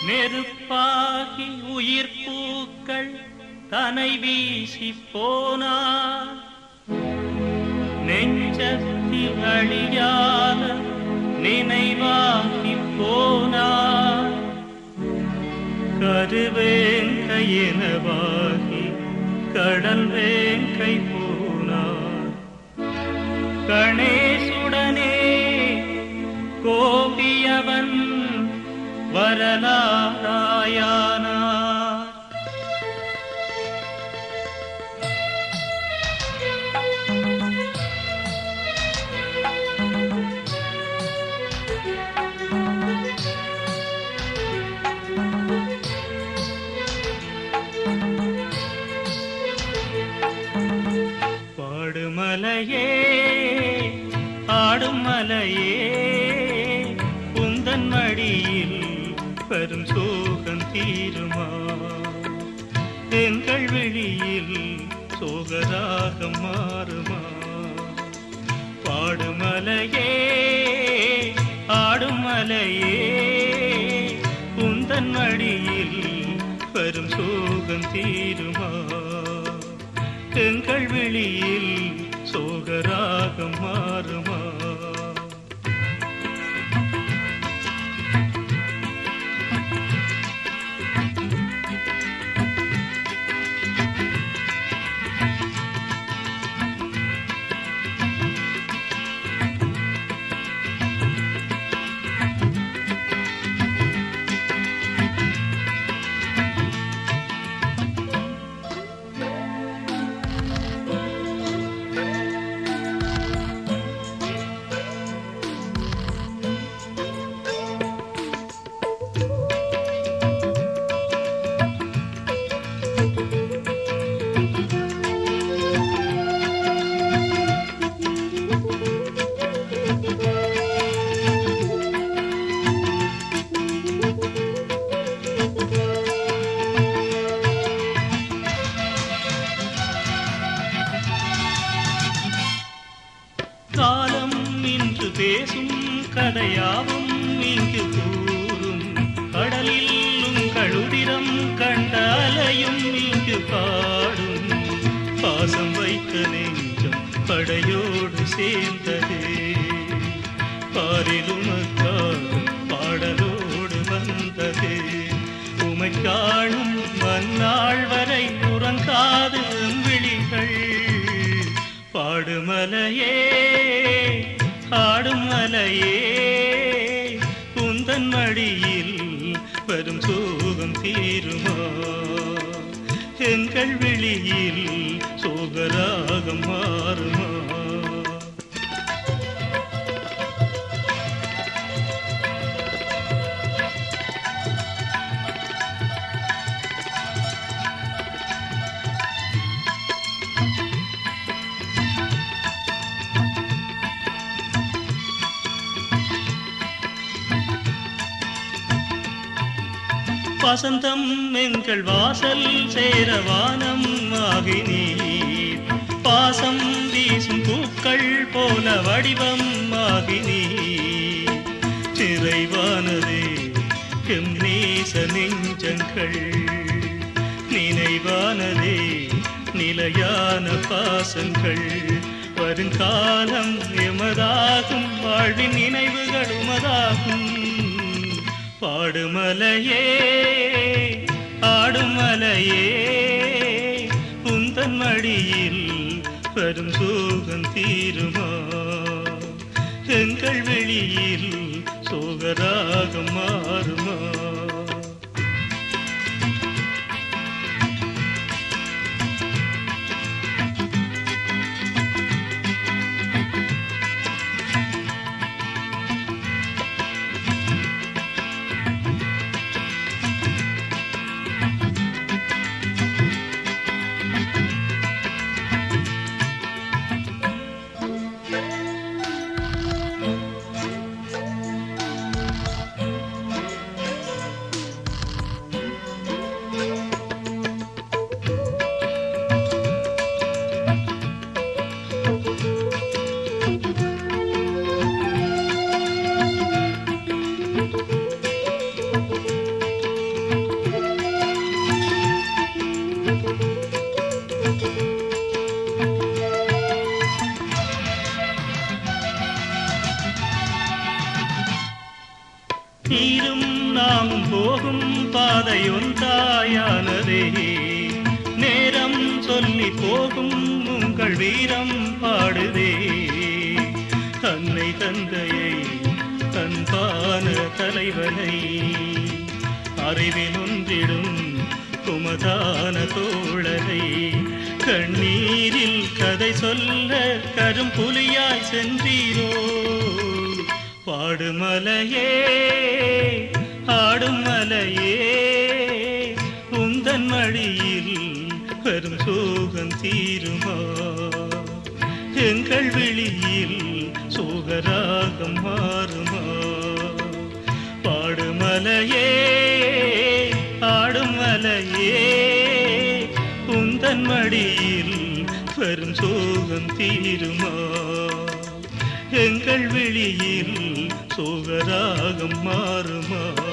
நெருப்பாகி உயிர் பூக்கள் தனை வீசி போனார் நெஞ்சத்தில் அழியாத நினைவாகி போனார் கருவேங்கை எனவாகி கடல் வேங்கை போனார் கணேசுடனே கோபியவன் வரலாராயானார் பாடுமலையே ஆடும் மலையே உந்தன் மடியில் பெரும் சோகம் தீருமா எங்கள் வெளியில் சோகராகம் மாறுமா பாடுமலையே ஆடும் மலையே உந்தன் மடியில் பெரும் சோகம் தீருமா எங்கள் வெளியில் சோகராகம் மாறுமா காலம் இன்று பேசும் கதையாவும் இங்கு கூறும் கடலில் உங்கள் உதிரம் கண்ட அலையும் இங்கு பாடும் பாசம் வைத்த நெஞ்சம் படையோடு சேர்ந்ததே பாரில் உமக்காக பாடலோடு வந்ததே உமை காணும் மன்னாள் வரை உறங்காது விழிகள் பாடுமலையே ஆடும் மலையே உந்தன் மடியில் வரும் சோகம் தீருமா எங்கள் வெளியில் சோகராகம் மாறுமா வசந்தம் எங்கள் வாசல் சேரவானம் ஆகி நீர் பாசம் வீசும் பூக்கள் போல வடிவம் ஆகி நீர் நிறைவானதே எம் நேச நெஞ்சங்கள் நினைவானதே நிலையான பாசங்கள் வருங்காலம் எமதாகும் வாழ்வின் நினைவுகள் உமதாகும் பாடுமலையே ஆடுமலையே உந்தன் மடியில் வரும் சோகம் தீருமா எங்கள் வெளியில் சோகராகம் மாறுமா நீரும் நாமும் போகும் பாதை ஒன்றாயானதே நேரம் சொல்லி போகும் உங்கள் வீரம் பாடுதே தன்னை தந்தையை அன்பான தலைவனை அறிவில் ஒன்றிடும் குமதான தோழரை கண்ணீரில் கதை சொல்ல கரும் புலியாய் சென்றீரோ பாடுமலையே ஆடும் மலையே உந்தன் மடியில் வரும் சோகம் தீருமா எங்கள் விழியில் சோகராகம் மாறுமா பாடுமலையே ஆடும் மலையே உந்தன் மடியில் வரும் சோகம் தீருமா எங்கள் விழியில் சோகராகம் மாறுமா